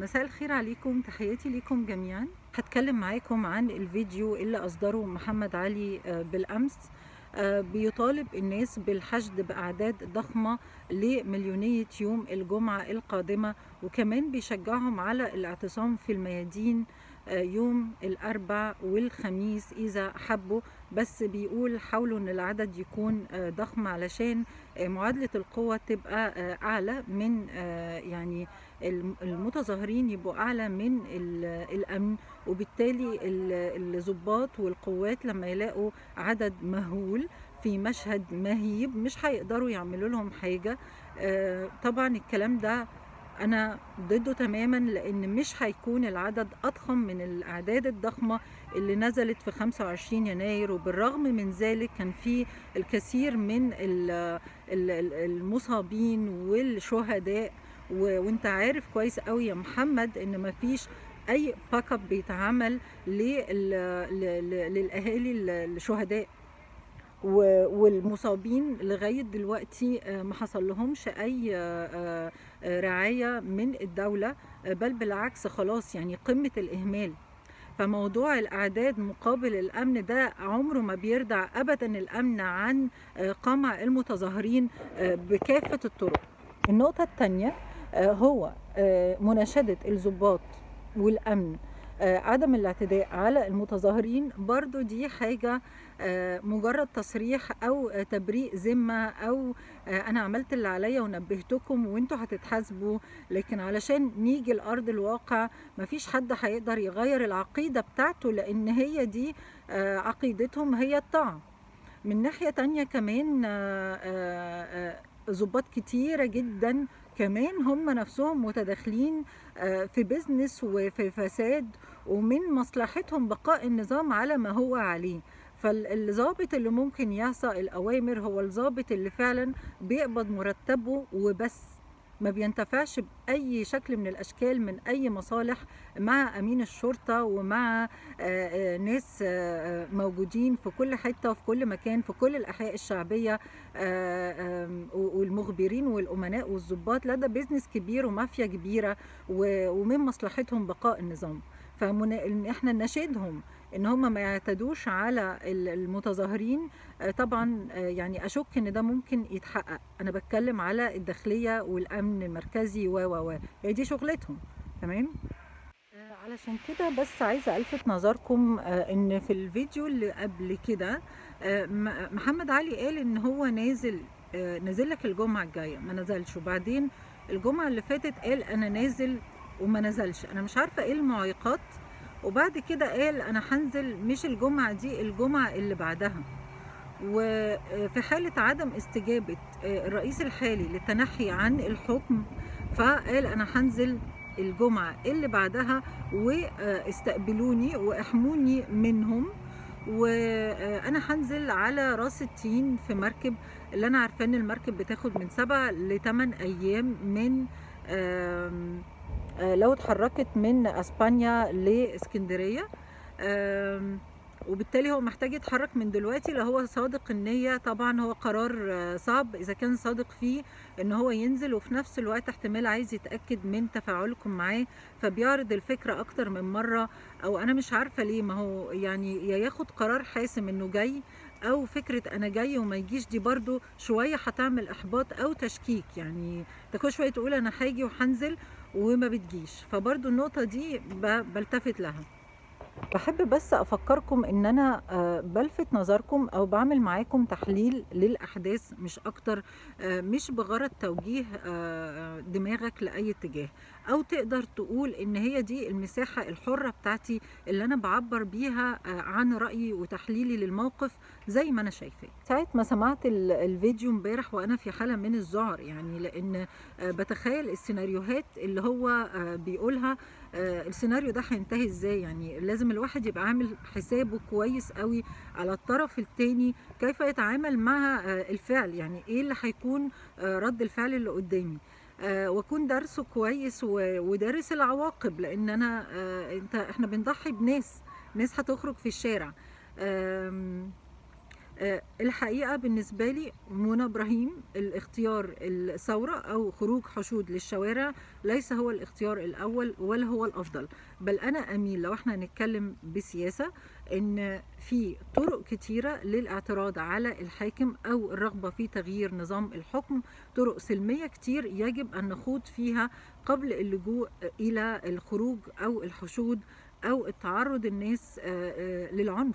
مساء الخير عليكم تحياتي ليكم جميعا هتكلم معاكم عن الفيديو اللي أصدره محمد علي آه، بالأمس آه، بيطالب الناس بالحشد بأعداد ضخمة لمليونية يوم الجمعة القادمة وكمان بيشجعهم على الاعتصام في الميادين آه، يوم الأربع والخميس إذا حبوا بس بيقول حاولوا إن العدد يكون آه، ضخم علشان آه، معادلة القوة تبقى آه، أعلى من آه، يعني الم- المتظاهرين يبقوا أعلى من ال- الأمن وبالتالي ال- الضباط والقوات لما يلاقوا عدد مهول في مشهد مهيب مش هيقدروا يعملوا لهم حاجة آه، طبعا الكلام ده أنا ضده تماما لأن مش هيكون العدد أضخم من الأعداد الضخمة اللي نزلت في 25 يناير وبالرغم من ذلك كان في الكثير من ال- ال- ال- المصابين والشهداء و- وانت عارف كويس قوي يا محمد ان مفيش اي باك اب بيتعمل لل- ل- ل- للاهالي ال- الشهداء و- والمصابين لغايه دلوقتي آه، ما حصل لهمش اي آه، آه، رعايه من الدوله آه، بل بالعكس خلاص يعني قمه الاهمال فموضوع الاعداد مقابل الامن ده عمره ما بيردع ابدا الامن عن آه، قمع المتظاهرين آه، بكافه الطرق النقطه الثانيه هو آه، مناشده الضباط والامن آه، عدم الاعتداء على المتظاهرين برضو دي حاجة آه، مجرد تصريح أو آه، تبريء ذمة أو آه، أنا عملت اللي عليا ونبهتكم وانتوا هتتحاسبوا لكن علشان نيجي لأرض الواقع مفيش حد هيقدر يغير العقيدة بتاعته لأن هي دي آه، عقيدتهم هي الطاعة من ناحية تانية كمان آه، آه، آه، ضباط كتيرة جدا كمان هم نفسهم متداخلين آه، في بيزنس وفي فساد ومن مصلحتهم بقاء النظام على ما هو عليه فالضابط اللي ممكن يعصى الأوامر هو الضابط اللي فعلا بيقبض مرتبه وبس ما بينتفعش بأي شكل من الأشكال من أي مصالح مع أمين الشرطة ومع آه، آه، ناس آه، آه، موجودين في كل حتة وفي كل مكان في كل الأحياء الشعبية آه، آم، والمخبرين والأمناء والضباط لا ده بيزنس كبير ومافيا كبيرة و- ومن مصلحتهم بقاء النظام فمن احنا نشدهم ان هم ما يعتدوش على ال- المتظاهرين آه، طبعا آه، يعني اشك ان ده ممكن يتحقق انا بتكلم على الداخليه والامن المركزي و و و هي دي شغلتهم تمام آه، علشان كده بس عايزه الفت نظركم آه، ان في الفيديو اللي قبل كده آه، م- محمد علي قال ان هو نازل آه، نازل لك الجمعه الجايه ما نزلش وبعدين الجمعه اللي فاتت قال انا نازل وما نزلش انا مش عارفه ايه المعيقات وبعد كده قال انا هنزل مش الجمعه دي الجمعه اللي بعدها وفي حالة عدم استجابة الرئيس الحالي للتنحي عن الحكم فقال أنا هنزل الجمعة اللي بعدها واستقبلوني واحموني منهم وانا هنزل على راس التين في مركب اللي انا عارفه ان المركب بتاخد من سبع لثمان ايام من آم، آه، لو اتحركت من اسبانيا لاسكندريه آم، وبالتالي هو محتاج يتحرك من دلوقتي لو هو صادق النية طبعا هو قرار آه، صعب إذا كان صادق فيه إن هو ينزل وفي نفس الوقت احتمال عايز يتأكد من تفاعلكم معاه فبيعرض الفكرة أكتر من مرة أو أنا مش عارفة ليه ما هو يعني يا ياخد قرار حاسم إنه جاي أو فكرة أنا جاي وما يجيش دي برضو شوية هتعمل إحباط أو تشكيك يعني انت كل شوية تقول أنا هاجي وهنزل وما بتجيش فبرضو النقطة دي ب- بلتفت لها بحب بس افكركم ان انا آه، بلفت نظركم او بعمل معاكم تحليل للاحداث مش اكتر آه، مش بغرض توجيه آه، دماغك لاي اتجاه او تقدر تقول ان هي دي المساحه الحره بتاعتي اللي انا بعبر بيها آه، عن رايي وتحليلي للموقف زي ما انا شايفاه ساعه ما سمعت ال- الفيديو امبارح وانا في حاله من الذعر يعني لان آه، بتخيل السيناريوهات اللي هو آه، بيقولها آه، السيناريو ده هينتهي ازاي يعني لازم الواحد يبقى عامل حسابه كويس قوي على الطرف التاني كيف يتعامل مع آه، الفعل يعني ايه اللي هيكون آه، رد الفعل اللي قدامي آه، واكون دارسه كويس و- ودارس العواقب لان انا آه، انت احنا بنضحي بناس ناس هتخرج في الشارع آم، آه، الحقيقة بالنسبة لي منى إبراهيم الاختيار الثورة أو خروج حشود للشوارع ليس هو الاختيار الأول ولا هو الأفضل بل أنا أميل لو احنا هنتكلم بسياسة إن في طرق كتيرة للاعتراض على الحاكم أو الرغبة في تغيير نظام الحكم طرق سلمية كتير يجب أن نخوض فيها قبل اللجوء إلى الخروج أو الحشود أو التعرض الناس آه، آه، للعنف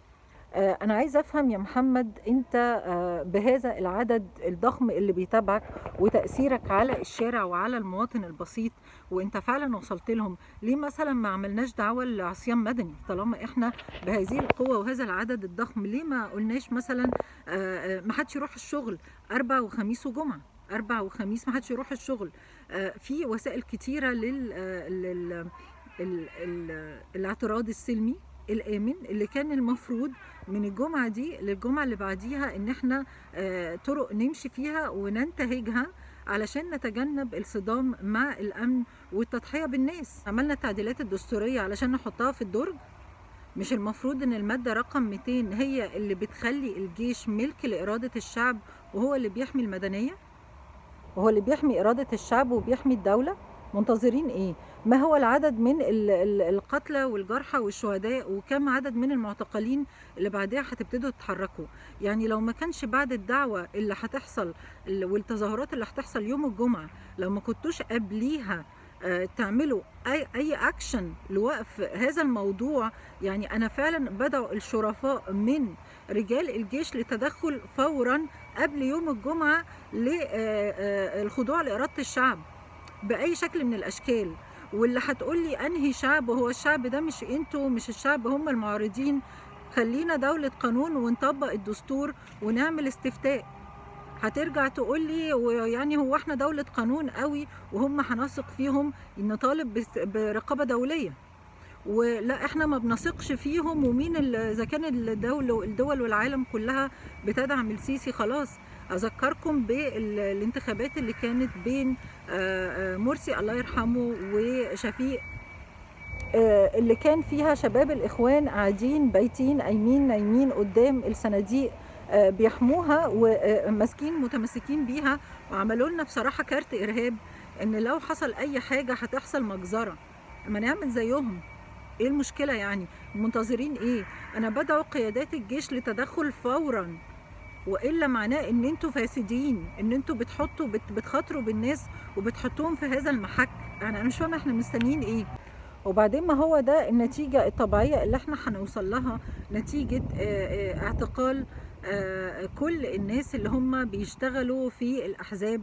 آه، انا عايزه افهم يا محمد انت آه، بهذا العدد الضخم اللي بيتابعك وتاثيرك على الشارع وعلى المواطن البسيط وانت فعلا وصلت لهم ليه مثلا ما عملناش دعوه لعصيان مدني طالما احنا بهذه القوه وهذا العدد الضخم ليه ما قلناش مثلا آه، ما حدش يروح الشغل اربع وخميس وجمعه اربع وخميس ما حدش يروح الشغل في وسائل كتيره لل, لل... ال... ال... الاعتراض السلمي الامن اللي كان المفروض من الجمعه دي للجمعه اللي بعديها ان احنا آه، طرق نمشي فيها وننتهجها علشان نتجنب الصدام مع الامن والتضحيه بالناس عملنا التعديلات الدستوريه علشان نحطها في الدرج مش المفروض ان الماده رقم 200 هي اللي بتخلي الجيش ملك لاراده الشعب وهو اللي بيحمي المدنيه وهو اللي بيحمي اراده الشعب وبيحمي الدوله منتظرين ايه ما هو العدد من القتلى والجرحى والشهداء وكم عدد من المعتقلين اللي بعدها هتبتدوا تتحركوا يعني لو ما كانش بعد الدعوة اللي هتحصل والتظاهرات اللي هتحصل يوم الجمعة لو ما كنتوش قبليها آه، تعملوا اي اي اكشن لوقف هذا الموضوع يعني انا فعلا بدعو الشرفاء من رجال الجيش للتدخل فورا قبل يوم الجمعه للخضوع آه، آه، لاراده الشعب باي شكل من الاشكال واللي هتقول لي انهي شعب هو الشعب ده مش انتوا مش الشعب هم المعارضين خلينا دولة قانون ونطبق الدستور ونعمل استفتاء هترجع تقول لي ويعني هو احنا دولة قانون قوي وهم هنثق فيهم نطالب برقابة دولية ولا احنا ما بنثقش فيهم ومين اذا كان الدول الدول والعالم كلها بتدعم السيسي خلاص اذكركم بالانتخابات اللي كانت بين آه، آه، مرسي الله يرحمه وشفيق آه، اللي كان فيها شباب الاخوان قاعدين بايتين قايمين نايمين قدام الصناديق بيحموها وماسكين متمسكين بيها وعملوا لنا بصراحه كارت ارهاب ان لو حصل اي حاجه هتحصل مجزره اما نعمل زيهم ايه المشكله يعني منتظرين ايه انا بدعو قيادات الجيش لتدخل فورا والا معناه ان انتوا فاسدين ان انتوا بتحطوا بت بتخاطروا بالناس وبتحطوهم في هذا المحك يعني انا مش فاهمه احنا مستنيين ايه وبعدين ما هو ده النتيجة الطبيعية اللي احنا هنوصل لها نتيجة اعتقال كل الناس اللي هم بيشتغلوا في الأحزاب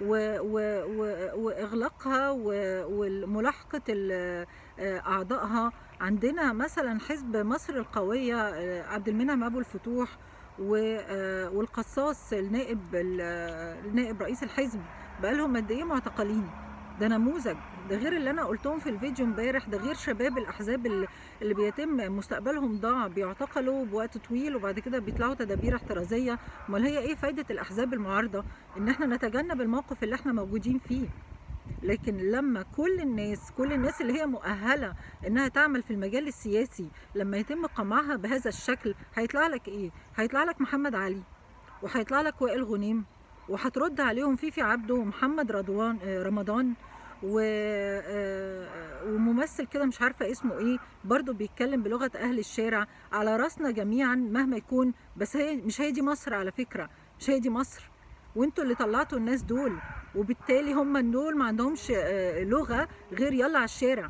واغلاقها وملاحقه اعضائها عندنا مثلا حزب مصر القويه عبد المنعم ابو الفتوح آه، والقصاص النائب النائب رئيس الحزب بقى لهم قد ايه معتقلين ده نموذج ده غير اللي انا قلتهم في الفيديو امبارح ده غير شباب الاحزاب اللي بيتم مستقبلهم ضاع بيعتقلوا بوقت طويل وبعد كده بيطلعوا تدابير احترازيه امال هي ايه فايده الاحزاب المعارضه ان احنا نتجنب الموقف اللي احنا موجودين فيه لكن لما كل الناس كل الناس اللي هي مؤهله انها تعمل في المجال السياسي لما يتم قمعها بهذا الشكل هيطلع لك ايه هيطلع لك محمد علي وهيطلع لك وائل غنيم وهترد عليهم فيفي عبده ومحمد رضوان آه، رمضان و... آه، وممثل كده مش عارفه اسمه ايه برضه بيتكلم بلغه اهل الشارع على راسنا جميعا مهما يكون بس هي مش هي دي مصر على فكره مش هي دي مصر وانتوا اللي طلعتوا الناس دول وبالتالي هم دول ما عندهمش آه، لغه غير يلا على الشارع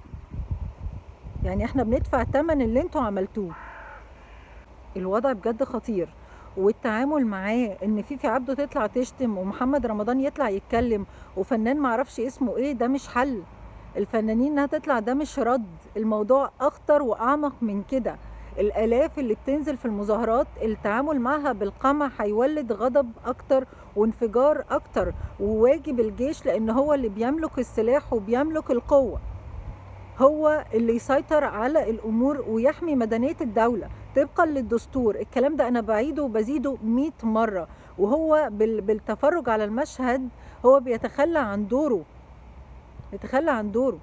يعني احنا بندفع ثمن اللي انتوا عملتوه الوضع بجد خطير والتعامل معاه ان فيفي عبده تطلع تشتم ومحمد رمضان يطلع يتكلم وفنان معرفش اسمه ايه ده مش حل الفنانين انها تطلع ده مش رد الموضوع اخطر واعمق من كده الالاف اللي بتنزل في المظاهرات التعامل معها بالقمع هيولد غضب اكتر وانفجار اكتر وواجب الجيش لان هو اللي بيملك السلاح وبيملك القوه هو اللي يسيطر على الامور ويحمي مدنيه الدوله طبقا للدستور الكلام ده انا بعيده وبزيده 100 مره وهو بالتفرج على المشهد هو بيتخلى عن دوره يتخلى عن دوره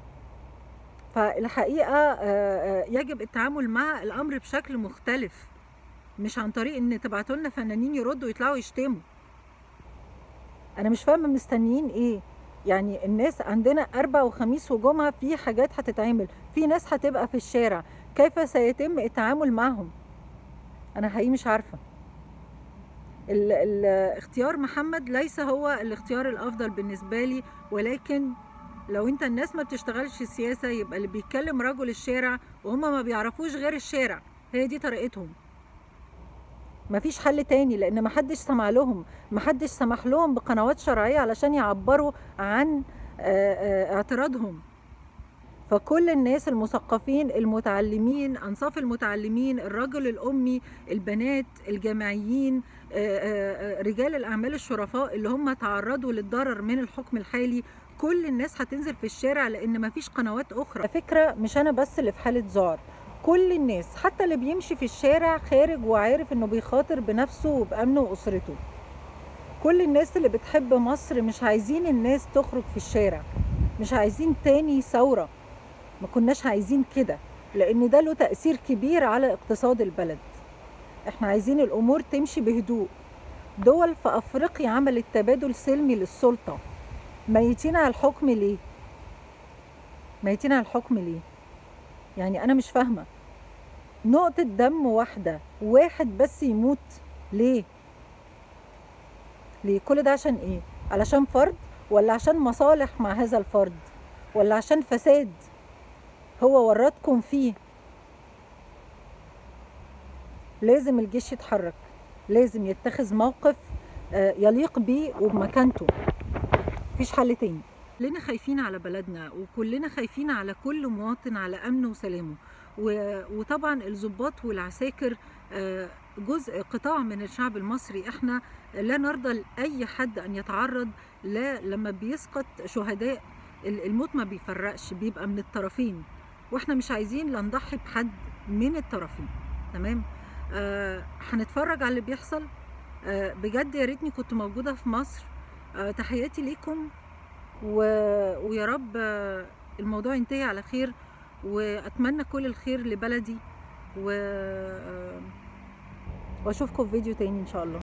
فالحقيقه آه، آه، يجب التعامل مع الامر بشكل مختلف مش عن طريق ان تبعتوا لنا فنانين يردوا ويطلعوا يشتموا انا مش فاهمه مستنيين ايه يعني الناس عندنا اربع وخميس وجمعه في حاجات هتتعمل في ناس هتبقى في الشارع كيف سيتم التعامل معهم انا حقيقي مش عارفه ال ال اختيار محمد ليس هو الاختيار الافضل بالنسبه لي ولكن لو انت الناس ما بتشتغلش السياسه يبقى اللي بيتكلم رجل الشارع وهم ما بيعرفوش غير الشارع هي دي طريقتهم مفيش حل تاني لان محدش سمع لهم محدش سمح لهم بقنوات شرعيه علشان يعبروا عن اعتراضهم فكل الناس المثقفين المتعلمين انصاف المتعلمين الرجل الامي البنات الجامعيين رجال الاعمال الشرفاء اللي هم تعرضوا للضرر من الحكم الحالي كل الناس هتنزل في الشارع لان مفيش قنوات اخرى فكره مش انا بس اللي في حاله ذعر كل الناس حتى اللي بيمشي في الشارع خارج وعارف انه بيخاطر بنفسه وبامنه واسرته كل الناس اللي بتحب مصر مش عايزين الناس تخرج في الشارع مش عايزين تاني ثوره ما كناش عايزين كده لان ده له تاثير كبير على اقتصاد البلد احنا عايزين الامور تمشي بهدوء دول في افريقيا عملت تبادل سلمي للسلطه ميتين على الحكم ليه ميتين على الحكم ليه يعني انا مش فاهمه نقطه دم واحده واحد بس يموت ليه ليه كل ده عشان ايه علشان فرد ولا عشان مصالح مع هذا الفرد ولا عشان فساد هو ورطكم فيه لازم الجيش يتحرك لازم يتخذ موقف يليق بيه وبمكانته مفيش حل تاني كلنا خايفين على بلدنا وكلنا خايفين على كل مواطن على امنه وسلامه وطبعا الضباط والعساكر جزء قطاع من الشعب المصري احنا لا نرضى لاي حد ان يتعرض لا لما بيسقط شهداء الموت ما بيفرقش بيبقى من الطرفين واحنا مش عايزين لا نضحي بحد من الطرفين تمام آه هنتفرج على اللي بيحصل آه بجد يا ريتني كنت موجوده في مصر آه تحياتي ليكم و... ويا رب آه الموضوع ينتهي على خير واتمنى كل الخير لبلدي و... آه واشوفكم في فيديو تاني ان شاء الله